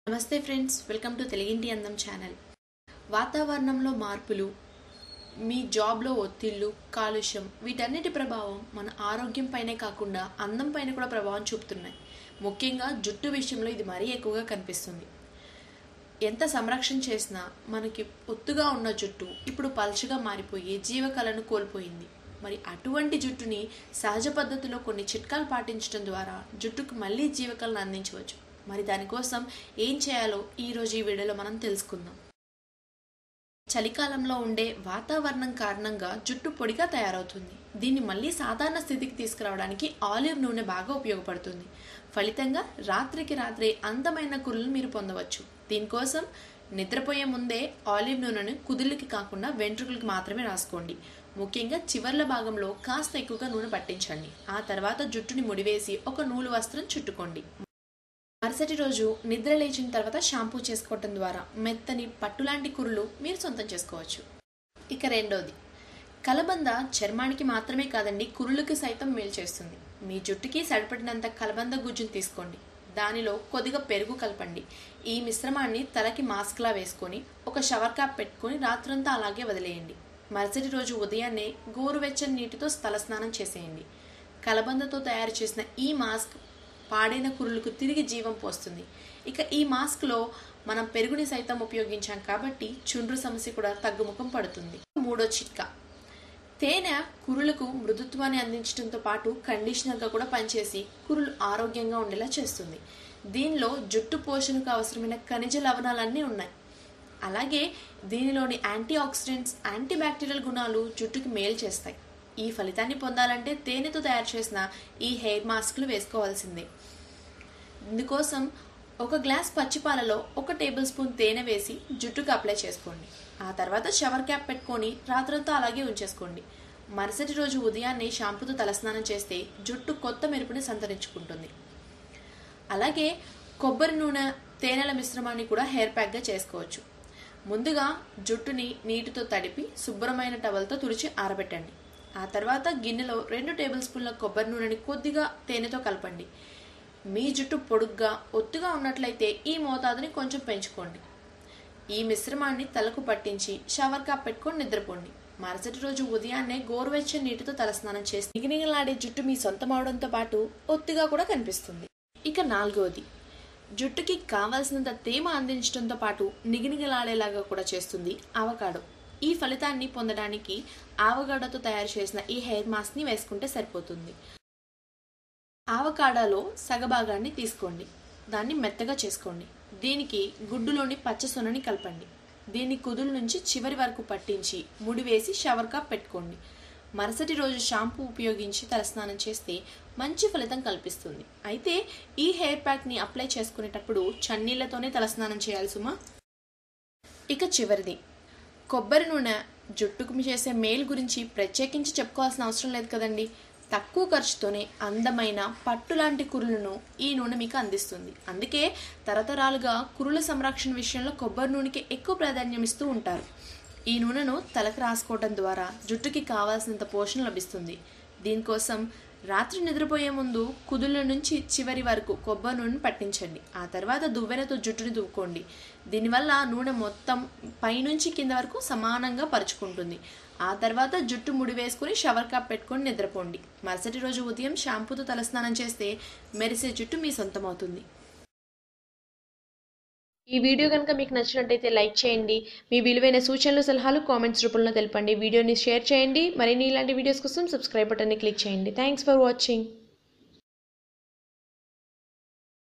నమస్తే friends welcome to తెలుగింటి అందం ఛానల్ వాతావరణంలో మార్పులు మీ జాబ్లో ఒత్తిళ్ళు కాలుష్యం వీటన్నిటి ప్రభావం మన ఆరోగ్యం పైనే కాకుండా అందం పైన కూడా ప్రభావం చూపుతున్నాయి ముఖ్యంగా జుట్టు విషయంలో ఇది మరీ ఎక్కువగా కనిపిస్తుంది ఎంత సంరక్షణ చేసినా మనకి ఒత్తుగా ఉన్న జుట్టు ఇప్పుడు పల్చగా మారిపోయి జీవకళను కోల్పోయింది మరి అటువంటి జుట్టుని సహజ పద్ధతిలో కొన్ని చిట్కాలు పాటించడం ద్వారా జుట్టుకు మళ్ళీ జీవకళను అందించవచ్చు మరి దానికోసం ఏం చేయాలో ఈరోజు ఈ వీడియోలో మనం తెలుసుకుందాం చలికాలంలో ఉండే వాతావరణం కారణంగా జుట్టు పొడిగా తయారవుతుంది దీన్ని మళ్ళీ సాధారణ స్థితికి తీసుకురావడానికి ఆలివ్ నూనె బాగా ఉపయోగపడుతుంది ఫలితంగా రాత్రికి రాత్రే అందమైన కురులను మీరు పొందవచ్చు దీనికోసం నిద్రపోయే ముందే ఆలివ్ నూనెను కుదుళ్ళకి కాకుండా వెంట్రుకలకి మాత్రమే రాసుకోండి ముఖ్యంగా చివర్ల భాగంలో కాస్త ఎక్కువగా నూనె పట్టించండి ఆ తర్వాత జుట్టుని ముడివేసి ఒక నూలు వస్త్రం చుట్టుకోండి మరుసటి రోజు నిద్ర లేచిన తర్వాత షాంపూ చేసుకోవటం ద్వారా మెత్తని పట్టులాంటి కురులు మీరు సొంతం చేసుకోవచ్చు ఇక రెండోది కలబంద చర్మానికి మాత్రమే కాదండి కురులకు సైతం మేలు చేస్తుంది మీ జుట్టుకి సరిపడినంత కలబంద గుజ్జును తీసుకోండి దానిలో కొద్దిగా పెరుగు కలపండి ఈ మిశ్రమాన్ని తలకి మాస్క్లా వేసుకొని ఒక షవర్ క్యాప్ పెట్టుకొని రాత్రంతా అలాగే వదిలేయండి మరుసటి రోజు ఉదయాన్నే గోరువెచ్చని నీటితో తలస్నానం చేసేయండి కలబందతో తయారు చేసిన ఈ మాస్క్ పాడైన కురులకు తిరిగి జీవం పోస్తుంది ఇక ఈ మాస్క్లో మనం పెరుగుని సైతం ఉపయోగించాం కాబట్టి చుండ్రు సమస్య కూడా తగ్గుముఖం పడుతుంది మూడో చిట్కా తేనె కురులకు మృదుత్వాన్ని అందించడంతో పాటు కండిషనర్గా కూడా పనిచేసి కురులు ఆరోగ్యంగా ఉండేలా చేస్తుంది దీనిలో జుట్టు పోషణకు అవసరమైన ఖనిజ లవణాలన్నీ ఉన్నాయి అలాగే దీనిలోని యాంటీ ఆక్సిడెంట్స్ యాంటీ బ్యాక్టీరియల్ గుణాలు జుట్టుకి మేలు చేస్తాయి ఈ ఫలితాన్ని పొందాలంటే తేనెతో తయారు చేసిన ఈ హెయిర్ మాస్క్లు వేసుకోవాల్సిందే ఇందుకోసం ఒక గ్లాస్ పచ్చిపాలలో ఒక టేబుల్ స్పూన్ తేనె వేసి జుట్టుకు అప్లై చేసుకోండి ఆ తర్వాత షవర్ క్యాప్ పెట్టుకొని రాత్రంతా అలాగే ఉంచేసుకోండి మరుసటి రోజు ఉదయాన్నే షాంపూతో తలస్నానం చేస్తే జుట్టు కొత్త మెరుపుని సంతరించుకుంటుంది అలాగే కొబ్బరి నూనె తేనెల మిశ్రమాన్ని కూడా హెయిర్ ప్యాక్గా చేసుకోవచ్చు ముందుగా జుట్టుని నీటితో తడిపి శుభ్రమైన టవల్తో తుడిచి ఆరబెట్టండి ఆ తర్వాత గిన్నెలో రెండు టేబుల్ స్పూన్ల కొబ్బరి నూనెని కొద్దిగా తేనెతో కలపండి మీ జుట్టు పొడుగ్గా ఒత్తుగా ఉన్నట్లయితే ఈ మోతాదుని కొంచెం పెంచుకోండి ఈ మిశ్రమాన్ని తలకు పట్టించి షవర్ కాప్ పెట్టుకొని నిద్రపోండి మరుసటి రోజు ఉదయాన్నే గోరువెచ్చని నీటితో తలస్నానం చేసి నిగనిగలాడే జుట్టు మీ సొంతం అవడంతో పాటు ఒత్తుగా కూడా కనిపిస్తుంది ఇక నాలుగవది జుట్టుకి కావాల్సినంత తేమ అందించడంతో పాటు నిగినిగలాడేలాగా కూడా చేస్తుంది అవకాడో ఈ ఫలితాన్ని పొందడానికి ఆవగాడతో తయారు చేసిన ఈ హెయిర్ మాస్క్ని వేసుకుంటే సరిపోతుంది ఆవకాడాలో సగభాగాన్ని తీసుకోండి దాన్ని మెత్తగా చేసుకోండి దీనికి గుడ్డులోని పచ్చసొనని కలపండి దీన్ని కుదుల నుంచి చివరి వరకు పట్టించి ముడివేసి షవర్ కాప్ పెట్టుకోండి మరుసటి రోజు షాంపూ ఉపయోగించి తలస్నానం చేస్తే మంచి ఫలితం కల్పిస్తుంది అయితే ఈ హెయిర్ ప్యాక్ని అప్లై చేసుకునేటప్పుడు చన్నీళ్లతోనే తలస్నానం చేయాలి సుమా ఇక చివరిది కొబ్బరి నూనె జుట్టుకు చేసే మేలు గురించి ప్రత్యేకించి చెప్పుకోవాల్సిన అవసరం లేదు కదండి తక్కువ ఖర్చుతోనే అందమైన పట్టు లాంటి కురులను ఈ నూనె మీకు అందిస్తుంది అందుకే తరతరాలుగా కురుల సంరక్షణ విషయంలో కొబ్బరి నూనెకి ఎక్కువ ప్రాధాన్యం ఇస్తూ ఉంటారు ఈ నూనెను తలకు రాసుకోవడం ద్వారా జుట్టుకి కావాల్సినంత పోషణ లభిస్తుంది దీనికోసం రాత్రి నిద్రపోయే ముందు కుదుళ్ళ నుంచి చివరి వరకు కొబ్బరి నూనెని పట్టించండి ఆ తర్వాత దువ్వెనతో జుట్టుని దువ్వుకోండి దీనివల్ల నూనె మొత్తం పైనుంచి కింద వరకు సమానంగా పరుచుకుంటుంది ఆ తర్వాత జుట్టు ముడి వేసుకుని షవర్ కాప్ పెట్టుకొని నిద్రపోండి మరుసటి రోజు ఉదయం షాంపూతో తలస్నానం చేస్తే మెరిసే జుట్టు మీ సొంతం అవుతుంది ఈ వీడియో కనుక మీకు నచ్చినట్టయితే లైక్ చేయండి మీ విలువైన సూచనలు సలహాలు కామెంట్స్ రూపంలో తెలపండి వీడియోని షేర్ చేయండి మరిన్ని ఇలాంటి వీడియోస్ కోసం సబ్స్క్రైబ్ బటన్ని క్లిక్ చేయండి థ్యాంక్స్ ఫర్ వాచింగ్